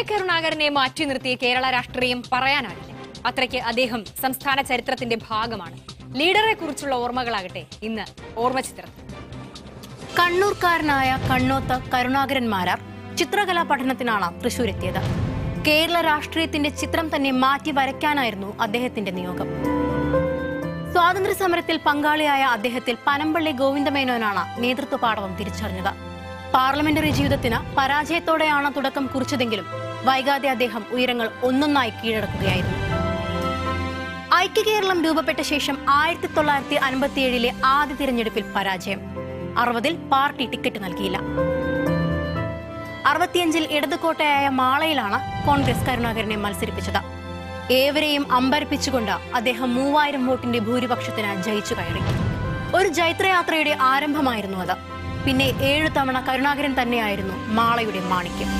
കരുണാകരനെ മാറ്റി നിർത്തിയ കേരള രാഷ്ട്രീയം പറയാനാവില്ല അത്രയ്ക്ക് അദ്ദേഹം സംസ്ഥാന ചരിത്രത്തിന്റെ ഭാഗമാണ് ലീഡറെ കുറിച്ചുള്ള ഓർമ്മകളാകട്ടെ ഇന്ന് ഓർമ്മചിത്രം കണ്ണൂർക്കാരനായ കണ്ണോത്ത് കരുണാകരൻ മാരാർ ചിത്രകലാ പഠനത്തിനാണ് തൃശൂരെത്തിയത് കേരള രാഷ്ട്രീയത്തിന്റെ ചിത്രം തന്നെ മാറ്റി വരയ്ക്കാനായിരുന്നു അദ്ദേഹത്തിന്റെ നിയോഗം സ്വാതന്ത്ര്യ സമരത്തിൽ പങ്കാളിയായ അദ്ദേഹത്തിൽ പനമ്പള്ളി ഗോവിന്ദമേനോനാണ് നേതൃത്വ പാടവം തിരിച്ചറിഞ്ഞത് പാർലമെന്ററി ജീവിതത്തിന് പരാജയത്തോടെയാണ് തുടക്കം കുറിച്ചതെങ്കിലും വൈകാതെ അദ്ദേഹം ഉയരങ്ങൾ ഒന്നൊന്നായി കീഴടക്കുകയായിരുന്നു ഐക്യ കേരളം രൂപപ്പെട്ട ശേഷം ആയിരത്തി തൊള്ളായിരത്തി അൻപത്തിയേഴിലെ ആദ്യ തിരഞ്ഞെടുപ്പിൽ പരാജയം അറുപതിൽ പാർട്ടി ടിക്കറ്റ് നൽകിയില്ല അറുപത്തിയഞ്ചിൽ ഇടതുകോട്ടയായ മാളയിലാണ് കോൺഗ്രസ് കരുണാകരനെ മത്സരിപ്പിച്ചത് ഏവരെയും അമ്പരപ്പിച്ചുകൊണ്ട് അദ്ദേഹം മൂവായിരം വോട്ടിന്റെ ഭൂരിപക്ഷത്തിന് ജയിച്ചു കയറി ഒരു ജൈത്രയാത്രയുടെ ആരംഭമായിരുന്നു അത് പിന്നെ ഏഴു തവണ കരുണാകരൻ തന്നെയായിരുന്നു മാളയുടെ മാണിക്യം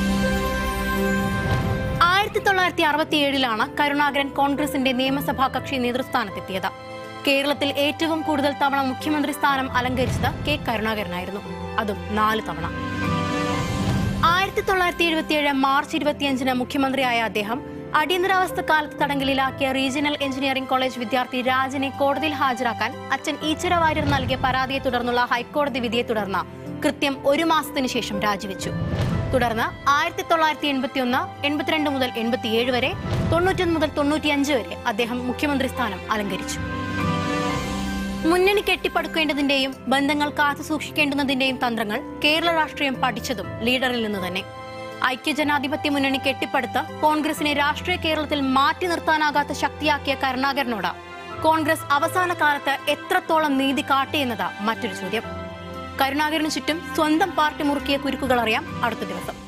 ആയിരത്തി തൊള്ളായിരത്തി അറുപത്തിയേഴിലാണ് കരുണാകരൻ കോൺഗ്രസിന്റെ നിയമസഭാ കക്ഷി നേതൃസ്ഥാനത്തെത്തിയത് കേരളത്തിൽ ഏറ്റവും കൂടുതൽ തവണ മുഖ്യമന്ത്രി സ്ഥാനം അലങ്കരിച്ചത് കെ കരുണാകരനായിരുന്നു അതും നാല് തവണ ആയിരത്തി തൊള്ളായിരത്തി എഴുപത്തിയേഴ് മാർച്ച് ഇരുപത്തിയഞ്ചിന് മുഖ്യമന്ത്രിയായ അദ്ദേഹം അടിയന്തരാവസ്ഥ കാലത്ത് തടങ്കലിലാക്കിയ റീജിയണൽ എഞ്ചിനീയറിംഗ് കോളേജ് വിദ്യാർത്ഥി രാജനെ കോടതിയിൽ ഹാജരാക്കാൻ അച്ഛൻ ഈച്ചര വാര്യർ നൽകിയ പരാതിയെ തുടർന്നുള്ള ഹൈക്കോടതി വിധിയെ തുടർന്ന് കൃത്യം ഒരു മാസത്തിന് ശേഷം രാജിവെച്ചു തുടർന്ന് ആയിരത്തി തൊള്ളായിരത്തി എൺപത്തി ഒന്ന് എൺപത്തിരണ്ട് മുതൽ എൺപത്തിയേഴ് വരെ തൊണ്ണൂറ്റൊന്ന് മുതൽ തൊണ്ണൂറ്റിയഞ്ച് വരെ അദ്ദേഹം മുഖ്യമന്ത്രി സ്ഥാനം അലങ്കരിച്ചു മുന്നണി കെട്ടിപ്പടുക്കേണ്ടതിന്റെയും ബന്ധങ്ങൾ കാത്തു സൂക്ഷിക്കേണ്ടുന്നതിന്റെയും തന്ത്രങ്ങൾ കേരള രാഷ്ട്രീയം പഠിച്ചതും ലീഡറിൽ നിന്ന് തന്നെ ഐക്യജനാധിപത്യ മുന്നണി കെട്ടിപ്പടുത്ത് കോൺഗ്രസിനെ രാഷ്ട്രീയ കേരളത്തിൽ മാറ്റി നിർത്താനാകാത്ത ശക്തിയാക്കിയ കരുണാകരനോട് കോൺഗ്രസ് അവസാന കാലത്ത് എത്രത്തോളം നീതി കാട്ടിയെന്നത് മറ്റൊരു ചോദ്യം കരുണാകരന് ചുറ്റും സ്വന്തം പാർട്ടി മുറുക്കിയ കുരുക്കുകൾ അറിയാം അടുത്ത ദിവസം